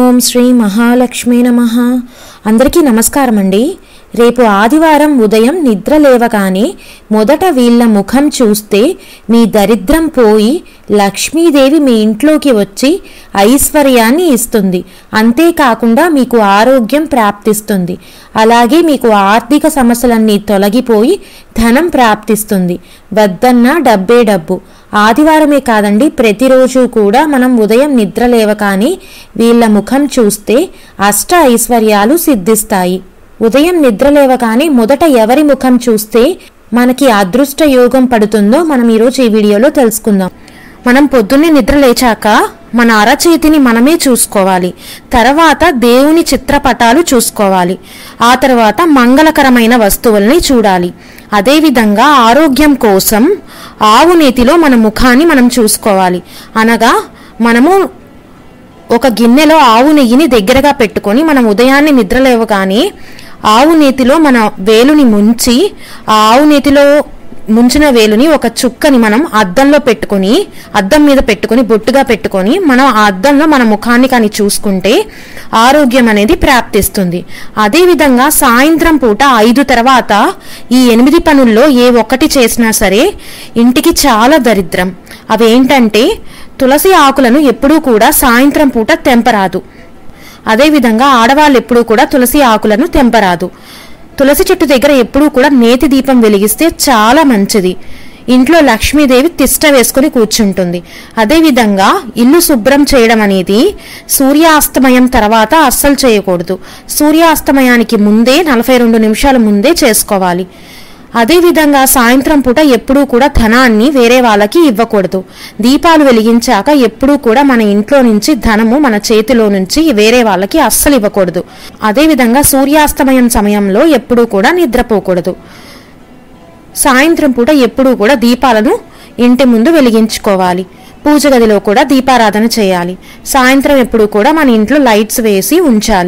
ఓం శ్రీ మహాలక్ష్మీ నమ అందరికీ నమస్కారం అండి రేపు ఆదివారం ఉదయం నిద్ర లేవగానే మొదట వీళ్ళ ముఖం చూస్తే మీ దరిద్రం పోయి లక్ష్మీదేవి మీ ఇంట్లోకి వచ్చి ఐశ్వర్యాన్ని ఇస్తుంది అంతేకాకుండా మీకు ఆరోగ్యం ప్రాప్తిస్తుంది అలాగే మీకు ఆర్థిక సమస్యలన్నీ తొలగిపోయి ధనం ప్రాప్తిస్తుంది వద్దన్నా డబ్బే డబ్బు ఆదివారమే కాదండి ప్రతిరోజు కూడా మనం ఉదయం నిద్ర లేవగానే వీళ్ళ ముఖం చూస్తే అష్ట ఐశ్వర్యాలు సిద్ధిస్తాయి ఉదయం నిద్ర లేవగానే మొదట ఎవరి ముఖం చూస్తే మనకి అదృష్ట యోగం పడుతుందో మనం ఈరోజు ఈ వీడియోలో తెలుసుకుందాం మనం పొద్దున్నే నిద్ర లేచాక మన అరచేతిని మనమే చూసుకోవాలి తర్వాత దేవుని చిత్రపటాలు చూసుకోవాలి ఆ తర్వాత మంగళకరమైన వస్తువుల్ని చూడాలి అదేవిధంగా ఆరోగ్యం కోసం ఆవు నేతిలో మన ముఖాన్ని మనం చూసుకోవాలి అనగా మనము ఒక గిన్నెలో ఆవు నెయ్యిని దగ్గరగా పెట్టుకొని మనం ఉదయాన్నే నిద్ర లేవగానే ఆవు నేతిలో మన వేలుని ముంచి ఆ ఆవు నేతిలో ముంచిన వేలుని ఒక చుక్కని మనం అద్దంలో పెట్టుకొని అద్దం మీద పెట్టుకొని బొట్టుగా పెట్టుకొని మనం ఆ అద్దంలో మన ముఖాన్ని కానీ చూసుకుంటే ఆరోగ్యం అనేది ప్రాప్తిస్తుంది అదేవిధంగా సాయంత్రం పూట ఐదు తర్వాత ఈ ఎనిమిది పనుల్లో ఏ ఒక్కటి చేసినా సరే ఇంటికి చాలా దరిద్రం అవేంటంటే తులసి ఆకులను ఎప్పుడూ కూడా సాయంత్రం పూట తెంపరాదు అదేవిధంగా ఆడవాళ్ళు ఎప్పుడూ కూడా తులసి ఆకులను తెంపరాదు తులసి చెట్టు దగ్గర ఎప్పుడూ కూడా నేతి దీపం వెలిగిస్తే చాలా మంచిది ఇంట్లో లక్ష్మీదేవి తిష్ట వేసుకుని కూర్చుంటుంది అదేవిధంగా ఇల్లు శుభ్రం చేయడం అనేది సూర్యాస్తమయం తర్వాత అస్సలు చేయకూడదు సూర్యాస్తమయానికి ముందే నలభై రెండు నిమిషాల ముందే చేసుకోవాలి అదేవిధంగా సాయంత్రం పూట ఎప్పుడూ కూడా ధనాన్ని వేరే వాళ్ళకి ఇవ్వకూడదు దీపాలు వెలిగించాక ఎప్పుడూ కూడా మన ఇంట్లో నుంచి ధనము మన చేతిలో నుంచి వేరే వాళ్ళకి అస్సలు ఇవ్వకూడదు అదేవిధంగా సూర్యాస్తమయం సమయంలో ఎప్పుడూ కూడా నిద్రపోకూడదు సాయంత్రం పూట ఎప్పుడూ కూడా దీపాలను ఇంటి ముందు వెలిగించుకోవాలి పూజ గదిలో కూడా దీపారాధన చేయాలి సాయంత్రం ఎప్పుడు కూడా మన ఇంట్లో లైట్స్ వేసి ఉంచాలి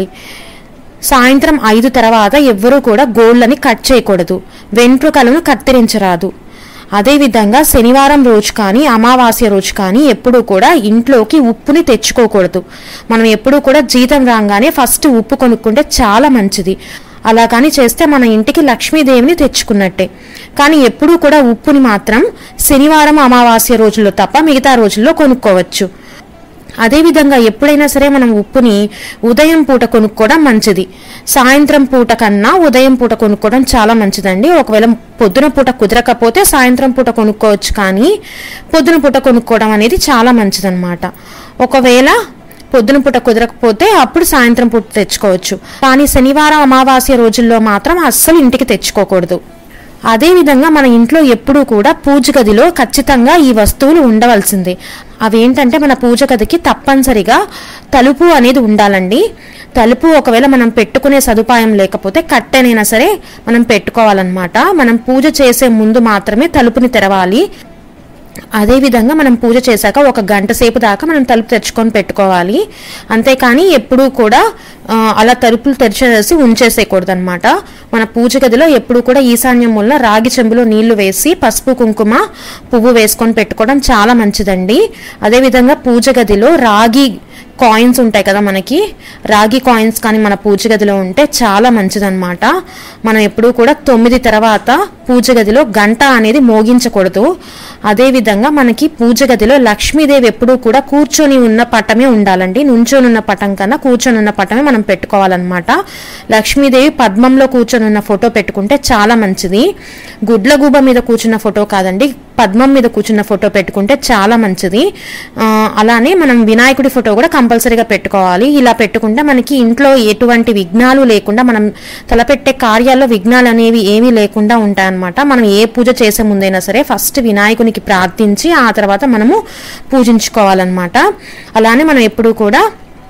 సాయంత్రం ఐదు తర్వాత ఎవ్వరూ కూడా గోళ్ళని కట్ చేయకూడదు వెంట్రుకలను కత్తిరించరాదు అదేవిధంగా శనివారం రోజు కానీ అమావాస్య రోజు కానీ ఎప్పుడూ కూడా ఇంట్లోకి ఉప్పుని తెచ్చుకోకూడదు మనం ఎప్పుడూ కూడా జీతం రాగానే ఫస్ట్ ఉప్పు కొనుక్కుంటే చాలా మంచిది అలా కానీ చేస్తే మన ఇంటికి లక్ష్మీదేవిని తెచ్చుకున్నట్టే కానీ ఎప్పుడూ కూడా ఉప్పుని మాత్రం శనివారం అమావాస్య రోజుల్లో తప్ప మిగతా రోజుల్లో కొనుక్కోవచ్చు అదేవిధంగా ఎప్పుడైనా సరే మనం ఉప్పుని ఉదయం పూట కొనుక్కోవడం మంచిది సాయంత్రం పూట కన్నా ఉదయం పూట కొనుక్కోవడం చాలా మంచిదండి ఒకవేళ పొద్దున పూట కుదరకపోతే సాయంత్రం పూట కొనుక్కోవచ్చు కానీ పొద్దున పూట కొనుక్కోవడం అనేది చాలా మంచిదన్నమాట ఒకవేళ పొద్దున పూట కుదరకపోతే అప్పుడు సాయంత్రం పూట తెచ్చుకోవచ్చు కానీ శనివారం అమావాస్య రోజుల్లో మాత్రం అస్సలు ఇంటికి తెచ్చుకోకూడదు అదేవిధంగా మన ఇంట్లో ఎప్పుడూ కూడా పూజ గదిలో ఖచ్చితంగా ఈ వస్తువులు ఉండవలసిందే అవేంటంటే మన పూజ గదికి తప్పనిసరిగా తలుపు అనేది ఉండాలండి తలుపు ఒకవేళ మనం పెట్టుకునే సదుపాయం లేకపోతే కట్టెనైనా సరే మనం పెట్టుకోవాలన్నమాట మనం పూజ చేసే ముందు మాత్రమే తలుపుని తెరవాలి అదేవిధంగా మనం పూజ చేశాక ఒక గంట సేపు దాకా మనం తలుపు తెరుచుకొని పెట్టుకోవాలి అంతేకాని ఎప్పుడూ కూడా ఆ, అలా తలుపులు తెరిచేసి ఉంచేసేయకూడదు అనమాట మన పూజ గదిలో ఎప్పుడు కూడా ఈశాన్యం మూలన రాగి చెంబులో నీళ్లు వేసి పసుపు కుంకుమ పువ్వు వేసుకొని పెట్టుకోవడం చాలా మంచిదండి అదేవిధంగా పూజ గదిలో రాగి కాయిన్స్ ఉంటాయి కదా మనకి రాగి కాయిన్స్ కానీ మన పూజ గదిలో ఉంటే చాలా మంచిదన్నమాట మనం ఎప్పుడూ కూడా తొమ్మిది తర్వాత పూజ గదిలో గంట అనేది మోగించకూడదు అదేవిధంగా మనకి పూజ గదిలో లక్ష్మీదేవి ఎప్పుడూ కూడా కూర్చొని ఉన్న పటమే ఉండాలండి నుంచొని ఉన్న పటం కన్నా కూర్చొని ఉన్న పటమే మనం పెట్టుకోవాలన్నమాట లక్ష్మీదేవి పద్మంలో కూర్చొని ఉన్న ఫోటో పెట్టుకుంటే చాలా మంచిది గుడ్లగూబ మీద కూర్చున్న ఫోటో కాదండి పద్మం మీద కూర్చున్న ఫోటో పెట్టుకుంటే చాలా మంచిది ఆ, అలానే మనం వినాయకుడి ఫోటో కూడా కంపల్సరీగా పెట్టుకోవాలి ఇలా పెట్టుకుంటే మనకి ఇంట్లో ఎటువంటి విఘ్నాలు లేకుండా మనం తలపెట్టే కార్యాల్లో విఘ్నాలు అనేవి ఏమీ లేకుండా ఉంటాయన్నమాట మనం ఏ పూజ చేసే ముందైనా సరే ఫస్ట్ వినాయకునికి ప్రార్థించి ఆ తర్వాత మనము పూజించుకోవాలన్నమాట అలానే మనం ఎప్పుడూ కూడా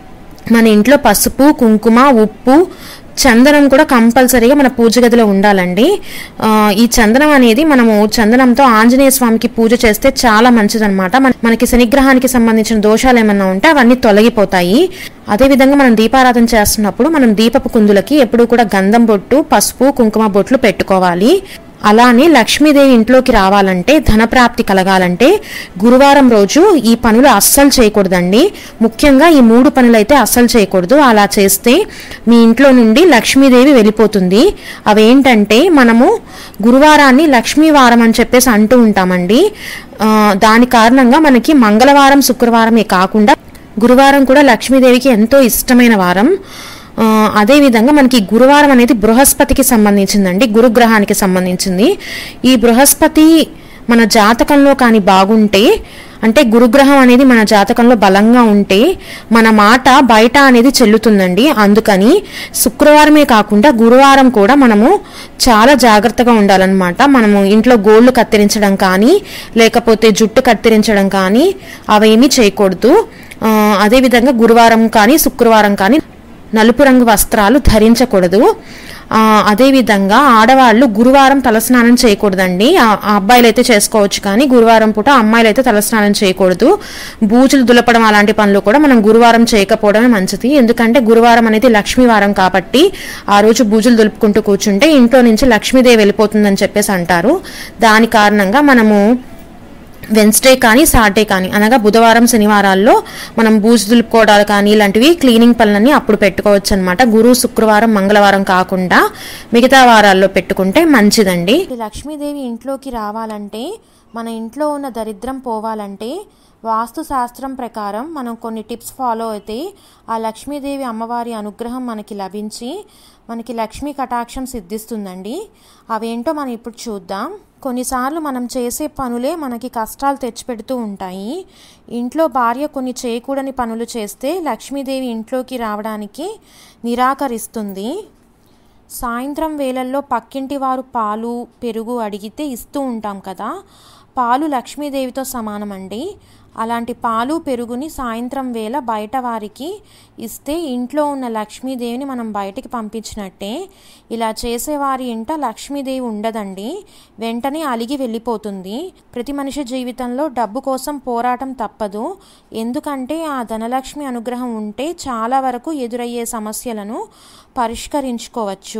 మన ఇంట్లో పసుపు కుంకుమ ఉప్పు చందనం కూడా కంపల్సరీగా మన పూజ గదిలో ఉండాలండి ఆ, ఈ చందనం అనేది మనము చందనంతో ఆంజనేయ స్వామికి పూజ చేస్తే చాలా మంచిదన్నమాట మన- మనకి శనిగ్రహానికి సంబంధించిన దోషాలు ఏమన్నా ఉంటే అవన్నీ తొలగిపోతాయి అదేవిధంగా మనం దీపారాధన చేస్తున్నప్పుడు మనం దీపపు కుందులకి ఎప్పుడూ కూడా గంధం బొట్టు పసుపు కుంకుమ బొట్లు పెట్టుకోవాలి అలానే లక్ష్మీదేవి ఇంట్లోకి రావాలంటే ధనప్రాప్తి కలగాలంటే గురువారం రోజు ఈ పనులు అస్సలు చేయకూడదండి ముఖ్యంగా ఈ మూడు పనులు అయితే అస్సలు చేయకూడదు అలా చేస్తే మీ ఇంట్లో నుండి లక్ష్మీదేవి వెళ్ళిపోతుంది అవేంటంటే మనము గురువారాన్ని లక్ష్మీవారం అని చెప్పేసి అంటూ ఉంటామండి ఆ, దాని కారణంగా మనకి మంగళవారం శుక్రవారమే కాకుండా గురువారం కూడా లక్ష్మీదేవికి ఎంతో ఇష్టమైన వారం ఆ, అదేవిధంగా మనకి గురువారం అనేది బృహస్పతికి సంబంధించిందండి గురుగ్రహానికి సంబంధించింది ఈ బృహస్పతి మన జాతకంలో కానీ బాగుంటే అంటే గురుగ్రహం అనేది మన జాతకంలో బలంగా ఉంటే మన మాట బయట అనేది చెల్లుతుందండి అందుకని శుక్రవారమే కాకుండా గురువారం కూడా మనము చాలా జాగ్రత్తగా ఉండాలన్నమాట మనము ఇంట్లో గోళ్ళు కత్తిరించడం కానీ లేకపోతే జుట్టు కత్తిరించడం కానీ అవేమీ చేయకూడదు ఆ, అదేవిధంగా గురువారం కానీ శుక్రవారం కానీ నలుపు రంగు వస్త్రాలు ధరించకూడదు ఆ, అదేవిధంగా ఆడవాళ్ళు గురువారం తలస్నానం చేయకూడదండి ఆ ఆ అబ్బాయిలు అయితే చేసుకోవచ్చు కానీ గురువారం పూట అమ్మాయిలు అయితే తలస్నానం చేయకూడదు బూజులు దులపడం అలాంటి పనులు కూడా మనం గురువారం చేయకపోవడమే మంచిది ఎందుకంటే గురువారం అనేది లక్ష్మీవారం కాబట్టి ఆ రోజు బూజులు దులుపుకుంటూ కూర్చుంటే ఇంట్లో నుంచి లక్ష్మీదేవి వెళ్ళిపోతుందని చెప్పేసి అంటారు దాని కారణంగా మనము వెన్స్డే కానీ సాటర్డే కానీ అనగా బుధవారం శనివారాల్లో మనం బూజు దులుపుకోవడాలు కానీ ఇలాంటివి క్లీనింగ్ పనులన్నీ అప్పుడు పెట్టుకోవచ్చు అనమాట గురు శుక్రవారం మంగళవారం కాకుండా మిగతా వారాల్లో పెట్టుకుంటే మంచిదండి లక్ష్మీదేవి ఇంట్లోకి రావాలంటే మన ఇంట్లో ఉన్న దరిద్రం పోవాలంటే వాస్తు శాస్త్రం ప్రకారం మనం కొన్ని టిప్స్ ఫాలో అయితే ఆ లక్ష్మీదేవి అమ్మవారి అనుగ్రహం మనకి లభించి మనకి లక్ష్మీ కటాక్షం సిద్ధిస్తుందండి అవేంటో మనం ఇప్పుడు చూద్దాం కొన్నిసార్లు మనం చేసే పనులే మనకి కష్టాలు తెచ్చిపెడుతూ ఉంటాయి ఇంట్లో భార్య కొన్ని చేయకూడని పనులు చేస్తే లక్ష్మీదేవి ఇంట్లోకి రావడానికి నిరాకరిస్తుంది సాయంత్రం వేళల్లో పక్కింటి వారు పాలు పెరుగు అడిగితే ఇస్తూ ఉంటాం కదా పాలు లక్ష్మీదేవితో సమానమండి అలాంటి పాలు పెరుగుని సాయంత్రం వేళ బయట వారికి ఇస్తే ఇంట్లో ఉన్న లక్ష్మీదేవిని మనం బయటికి పంపించినట్టే ఇలా చేసేవారి ఇంట లక్ష్మీదేవి ఉండదండి వెంటనే అలిగి వెళ్ళిపోతుంది ప్రతి మనిషి జీవితంలో డబ్బు కోసం పోరాటం తప్పదు ఎందుకంటే ఆ ధనలక్ష్మి అనుగ్రహం ఉంటే చాలా వరకు ఎదురయ్యే సమస్యలను పరిష్కరించుకోవచ్చు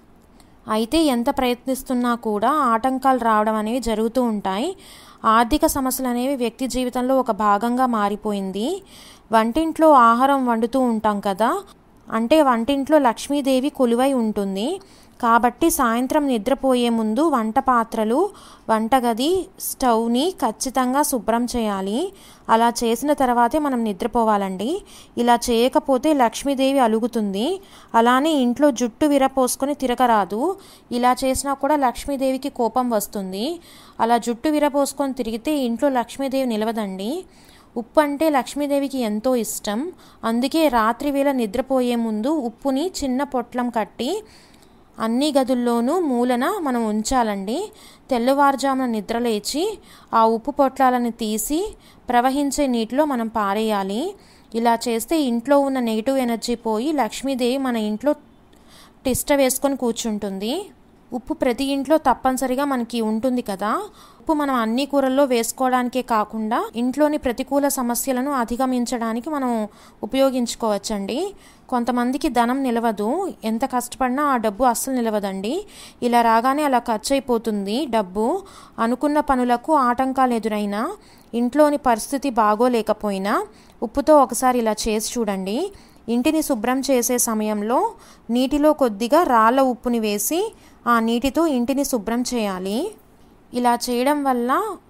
అయితే ఎంత ప్రయత్నిస్తున్నా కూడా ఆటంకాలు రావడం అనేవి జరుగుతూ ఉంటాయి ఆర్థిక సమస్యలు అనేవి వ్యక్తి జీవితంలో ఒక భాగంగా మారిపోయింది వంటింట్లో ఆహారం వండుతూ ఉంటాం కదా అంటే వంటింట్లో లక్ష్మీదేవి కొలువై ఉంటుంది కాబట్టి సాయంత్రం నిద్రపోయే ముందు వంట పాత్రలు వంటగది స్టవ్ని ఖచ్చితంగా శుభ్రం చేయాలి అలా చేసిన తర్వాతే మనం నిద్రపోవాలండి ఇలా చేయకపోతే లక్ష్మీదేవి అలుగుతుంది అలానే ఇంట్లో జుట్టు విరపోసుకొని తిరగరాదు ఇలా చేసినా కూడా లక్ష్మీదేవికి కోపం వస్తుంది అలా జుట్టు విరపోసుకొని తిరిగితే ఇంట్లో లక్ష్మీదేవి నిలవదండి ఉప్పు అంటే లక్ష్మీదేవికి ఎంతో ఇష్టం అందుకే రాత్రి వేళ నిద్రపోయే ముందు ఉప్పుని చిన్న పొట్లం కట్టి అన్ని గదుల్లోనూ మూలన మనం ఉంచాలండి తెల్లవారుజామున నిద్రలేచి ఆ ఉప్పు పొట్లాలను తీసి ప్రవహించే నీటిలో మనం పారేయాలి ఇలా చేస్తే ఇంట్లో ఉన్న నెగిటివ్ ఎనర్జీ పోయి లక్ష్మీదేవి మన ఇంట్లో తిష్ట వేసుకొని కూర్చుంటుంది ఉప్పు ప్రతి ఇంట్లో తప్పనిసరిగా మనకి ఉంటుంది కదా ఉప్పు మనం అన్ని కూరల్లో వేసుకోవడానికే కాకుండా ఇంట్లోని ప్రతికూల సమస్యలను అధిగమించడానికి మనం ఉపయోగించుకోవచ్చండి కొంతమందికి ధనం నిలవదు ఎంత కష్టపడినా ఆ డబ్బు అస్సలు నిలవదండి ఇలా రాగానే అలా ఖర్చు అయిపోతుంది డబ్బు అనుకున్న పనులకు ఆటంకాలు ఎదురైనా ఇంట్లోని పరిస్థితి బాగోలేకపోయినా ఉప్పుతో ఒకసారి ఇలా చేసి చూడండి ఇంటిని శుభ్రం చేసే సమయంలో నీటిలో కొద్దిగా రాళ్ళ ఉప్పుని వేసి ఆ నీటితో ఇంటిని శుభ్రం చేయాలి ఇలా చేయడం వల్ల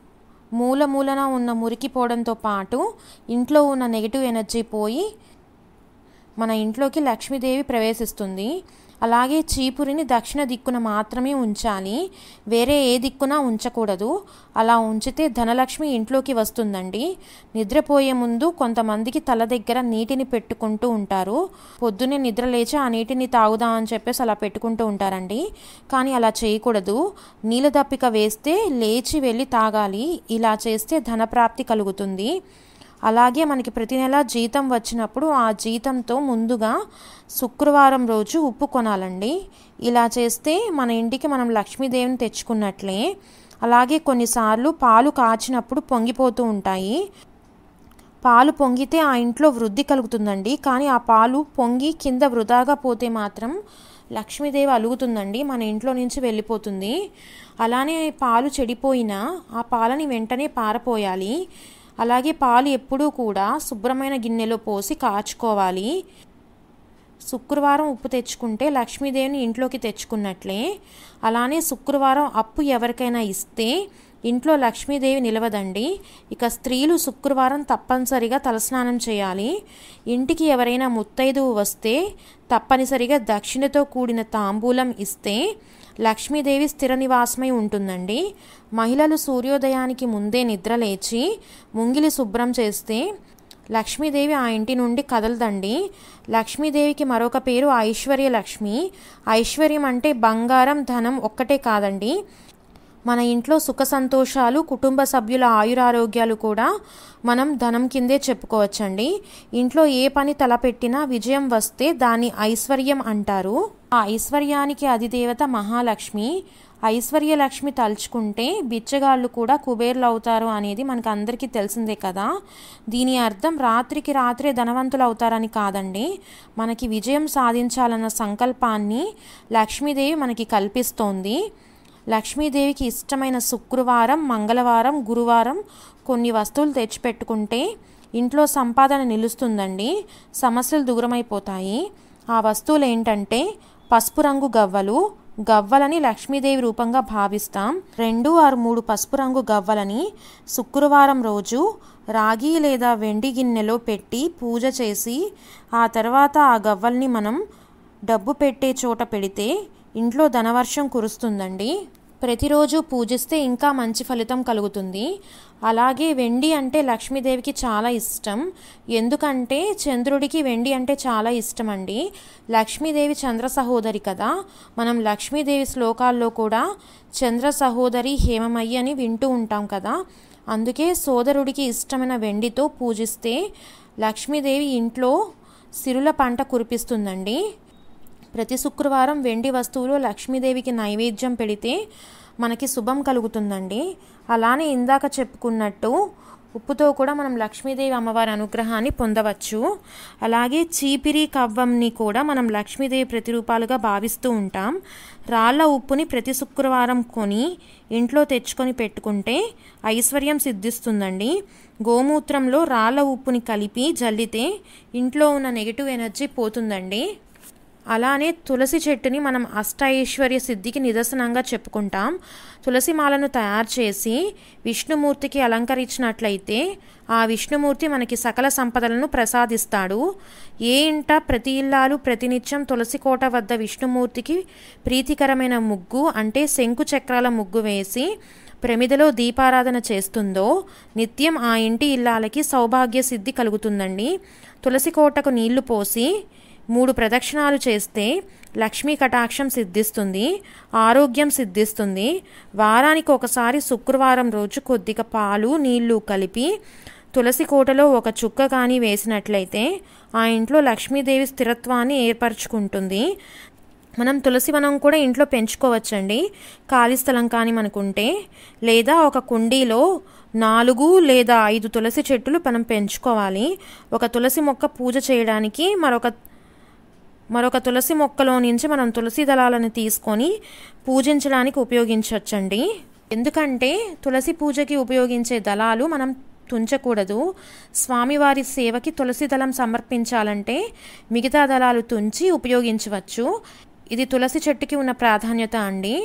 మూల మూలన ఉన్న మురికి పోవడంతో పాటు ఇంట్లో ఉన్న నెగిటివ్ ఎనర్జీ పోయి మన ఇంట్లోకి లక్ష్మీదేవి ప్రవేశిస్తుంది అలాగే చీపురిని దక్షిణ దిక్కున మాత్రమే ఉంచాలి వేరే ఏ దిక్కున ఉంచకూడదు అలా ఉంచితే ధనలక్ష్మి ఇంట్లోకి వస్తుందండి నిద్రపోయే ముందు కొంతమందికి తల దగ్గర నీటిని పెట్టుకుంటూ ఉంటారు పొద్దున్నే నిద్ర లేచి ఆ నీటిని తాగుదాం అని చెప్పేసి అలా పెట్టుకుంటూ ఉంటారండి కానీ అలా చేయకూడదు నీళ్ళ దప్పిక వేస్తే లేచి వెళ్ళి తాగాలి ఇలా చేస్తే ధనప్రాప్తి కలుగుతుంది అలాగే మనకి ప్రతి నెల జీతం వచ్చినప్పుడు ఆ జీతంతో ముందుగా శుక్రవారం రోజు ఉప్పు కొనాలండి ఇలా చేస్తే మన ఇంటికి మనం లక్ష్మీదేవిని తెచ్చుకున్నట్లే అలాగే కొన్నిసార్లు పాలు కాచినప్పుడు పొంగిపోతూ ఉంటాయి పాలు పొంగితే ఆ ఇంట్లో వృద్ధి కలుగుతుందండి కానీ ఆ పాలు పొంగి కింద వృధాగా పోతే మాత్రం లక్ష్మీదేవి అలుగుతుందండి మన ఇంట్లో నుంచి వెళ్ళిపోతుంది అలానే పాలు చెడిపోయినా ఆ పాలని వెంటనే పారపోయాలి అలాగే పాలు ఎప్పుడూ కూడా శుభ్రమైన గిన్నెలో పోసి కాచుకోవాలి శుక్రవారం ఉప్పు తెచ్చుకుంటే లక్ష్మీదేవిని ఇంట్లోకి తెచ్చుకున్నట్లే అలానే శుక్రవారం అప్పు ఎవరికైనా ఇస్తే ఇంట్లో లక్ష్మీదేవి నిలవదండి ఇక స్త్రీలు శుక్రవారం తప్పనిసరిగా తలస్నానం చేయాలి ఇంటికి ఎవరైనా ముత్తైదువు వస్తే తప్పనిసరిగా దక్షిణతో కూడిన తాంబూలం ఇస్తే లక్ష్మీదేవి స్థిర నివాసమై ఉంటుందండి మహిళలు సూర్యోదయానికి ముందే నిద్ర లేచి ముంగిలి శుభ్రం చేస్తే లక్ష్మీదేవి ఆ ఇంటి నుండి కదలదండి లక్ష్మీదేవికి మరొక పేరు ఐశ్వర్య లక్ష్మి ఐశ్వర్యం అంటే బంగారం ధనం ఒక్కటే కాదండి మన ఇంట్లో సుఖ సంతోషాలు కుటుంబ సభ్యుల ఆయురారోగ్యాలు కూడా మనం ధనం కిందే చెప్పుకోవచ్చండి ఇంట్లో ఏ పని తలపెట్టినా విజయం వస్తే దాన్ని ఐశ్వర్యం అంటారు ఆ ఐశ్వర్యానికి అధిదేవత మహాలక్ష్మి ఐశ్వర్య లక్ష్మి తలుచుకుంటే బిచ్చగాళ్ళు కూడా కుబేర్లు అవుతారు అనేది మనకు అందరికీ తెలిసిందే కదా దీని అర్థం రాత్రికి రాత్రే ధనవంతులు అవుతారని కాదండి మనకి విజయం సాధించాలన్న సంకల్పాన్ని లక్ష్మీదేవి మనకి కల్పిస్తోంది లక్ష్మీదేవికి ఇష్టమైన శుక్రవారం మంగళవారం గురువారం కొన్ని వస్తువులు తెచ్చిపెట్టుకుంటే ఇంట్లో సంపాదన నిలుస్తుందండి సమస్యలు దూరమైపోతాయి ఆ వస్తువులు ఏంటంటే పసుపు రంగు గవ్వలు గవ్వలని లక్ష్మీదేవి రూపంగా భావిస్తాం రెండు ఆరు మూడు పసుపు రంగు గవ్వలని శుక్రవారం రోజు రాగి లేదా వెండి గిన్నెలో పెట్టి పూజ చేసి ఆ తర్వాత ఆ గవ్వల్ని మనం డబ్బు పెట్టే చోట పెడితే ఇంట్లో ధనవర్షం కురుస్తుందండి ప్రతిరోజు పూజిస్తే ఇంకా మంచి ఫలితం కలుగుతుంది అలాగే వెండి అంటే లక్ష్మీదేవికి చాలా ఇష్టం ఎందుకంటే చంద్రుడికి వెండి అంటే చాలా ఇష్టం అండి లక్ష్మీదేవి చంద్ర సహోదరి కదా మనం లక్ష్మీదేవి శ్లోకాల్లో కూడా చంద్ర సహోదరి హేమమయ్యి అని వింటూ ఉంటాం కదా అందుకే సోదరుడికి ఇష్టమైన వెండితో పూజిస్తే లక్ష్మీదేవి ఇంట్లో సిరుల పంట కురిపిస్తుందండి ప్రతి శుక్రవారం వెండి వస్తువులు లక్ష్మీదేవికి నైవేద్యం పెడితే మనకి శుభం కలుగుతుందండి అలానే ఇందాక చెప్పుకున్నట్టు ఉప్పుతో కూడా మనం లక్ష్మీదేవి అమ్మవారి అనుగ్రహాన్ని పొందవచ్చు అలాగే చీపిరి కవ్వంని కూడా మనం లక్ష్మీదేవి ప్రతిరూపాలుగా భావిస్తూ ఉంటాం రాళ్ళ ఉప్పుని ప్రతి శుక్రవారం కొని ఇంట్లో తెచ్చుకొని పెట్టుకుంటే ఐశ్వర్యం సిద్ధిస్తుందండి గోమూత్రంలో రాళ్ళ ఉప్పుని కలిపి జల్లితే ఇంట్లో ఉన్న నెగిటివ్ ఎనర్జీ పోతుందండి అలానే తులసి చెట్టుని మనం అష్టైశ్వర్య సిద్ధికి నిదర్శనంగా చెప్పుకుంటాం తులసి మాలను తయారు చేసి విష్ణుమూర్తికి అలంకరించినట్లయితే ఆ విష్ణుమూర్తి మనకి సకల సంపదలను ప్రసాదిస్తాడు ఏ ఇంట ప్రతి ఇల్లాలు ప్రతినిత్యం తులసి కోట వద్ద విష్ణుమూర్తికి ప్రీతికరమైన ముగ్గు అంటే శంకు చక్రాల ముగ్గు వేసి ప్రమిదలో దీపారాధన చేస్తుందో నిత్యం ఆ ఇంటి ఇల్లాలకి సౌభాగ్య సిద్ధి కలుగుతుందండి తులసి కోటకు నీళ్లు పోసి మూడు ప్రదక్షిణాలు చేస్తే లక్ష్మీ కటాక్షం సిద్ధిస్తుంది ఆరోగ్యం సిద్ధిస్తుంది వారానికి ఒకసారి శుక్రవారం రోజు కొద్దిగా పాలు నీళ్లు కలిపి తులసి కోటలో ఒక చుక్క కానీ వేసినట్లయితే ఆ ఇంట్లో లక్ష్మీదేవి స్థిరత్వాన్ని ఏర్పరచుకుంటుంది మనం తులసి వనం కూడా ఇంట్లో పెంచుకోవచ్చండి ఖాళీ స్థలం కానీ మనకుంటే లేదా ఒక కుండీలో నాలుగు లేదా ఐదు తులసి చెట్టులు మనం పెంచుకోవాలి ఒక తులసి మొక్క పూజ చేయడానికి మరొక మరొక తులసి మొక్కలో నుంచి మనం తులసి దళాలను తీసుకొని పూజించడానికి ఉపయోగించవచ్చండి ఎందుకంటే తులసి పూజకి ఉపయోగించే దళాలు మనం తుంచకూడదు స్వామివారి సేవకి తులసి దళం సమర్పించాలంటే మిగతా దళాలు తుంచి ఉపయోగించవచ్చు ఇది తులసి చెట్టుకి ఉన్న ప్రాధాన్యత అండి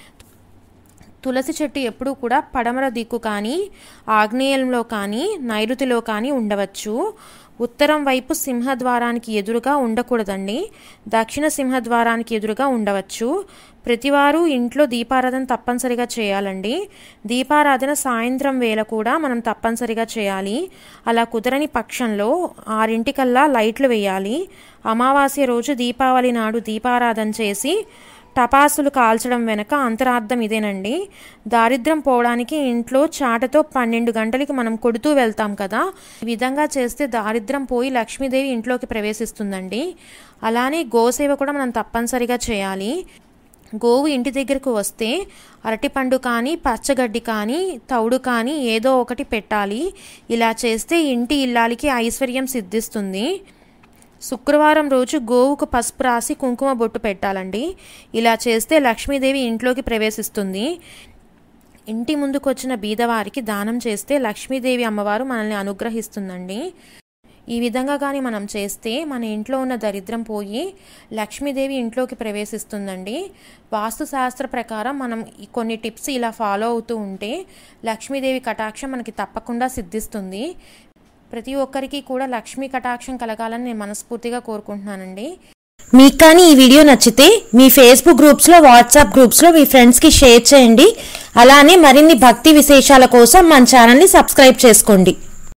తులసి చెట్టు ఎప్పుడూ కూడా పడమర దిక్కు కానీ ఆగ్నేయంలో కానీ నైరుతిలో కానీ ఉండవచ్చు ఉత్తరం వైపు సింహద్వారానికి ఎదురుగా ఉండకూడదండి దక్షిణ సింహద్వారానికి ఎదురుగా ఉండవచ్చు ప్రతివారు ఇంట్లో దీపారాధన తప్పనిసరిగా చేయాలండి దీపారాధన సాయంత్రం వేళ కూడా మనం తప్పనిసరిగా చేయాలి అలా కుదరని పక్షంలో ఆరింటికల్లా లైట్లు వేయాలి అమావాస్య రోజు దీపావళి నాడు దీపారాధన చేసి టపాసులు కాల్చడం వెనక అంతరార్థం ఇదేనండి దారిద్ర్యం పోవడానికి ఇంట్లో చాటతో పన్నెండు గంటలకి మనం కొడుతూ వెళ్తాం కదా ఈ విధంగా చేస్తే దారిద్ర్యం పోయి లక్ష్మీదేవి ఇంట్లోకి ప్రవేశిస్తుందండి అలానే గోసేవ కూడా మనం తప్పనిసరిగా చేయాలి గోవు ఇంటి దగ్గరకు వస్తే అరటిపండు కానీ పచ్చగడ్డి కానీ తౌడు కానీ ఏదో ఒకటి పెట్టాలి ఇలా చేస్తే ఇంటి ఇల్లాలికి ఐశ్వర్యం సిద్ధిస్తుంది శుక్రవారం రోజు గోవుకు పసుపు రాసి కుంకుమ బొట్టు పెట్టాలండి ఇలా చేస్తే లక్ష్మీదేవి ఇంట్లోకి ప్రవేశిస్తుంది ఇంటి ముందుకు వచ్చిన బీదవారికి దానం చేస్తే లక్ష్మీదేవి అమ్మవారు మనల్ని అనుగ్రహిస్తుందండి ఈ విధంగా కానీ మనం చేస్తే మన ఇంట్లో ఉన్న దరిద్రం పోయి లక్ష్మీదేవి ఇంట్లోకి ప్రవేశిస్తుందండి వాస్తుశాస్త్ర ప్రకారం మనం ఈ కొన్ని టిప్స్ ఇలా ఫాలో అవుతూ ఉంటే లక్ష్మీదేవి కటాక్షం మనకి తప్పకుండా సిద్ధిస్తుంది ప్రతి ఒక్కరికి కూడా లక్ష్మీ కటాక్షం కలగాలని నేను మనస్ఫూర్తిగా కోరుకుంటున్నానండి మీకు కానీ ఈ వీడియో నచ్చితే మీ ఫేస్బుక్ గ్రూప్స్లో వాట్సాప్ గ్రూప్స్లో మీ ఫ్రెండ్స్కి షేర్ చేయండి అలానే మరిన్ని భక్తి విశేషాల కోసం మన ఛానల్ని సబ్స్క్రైబ్ చేసుకోండి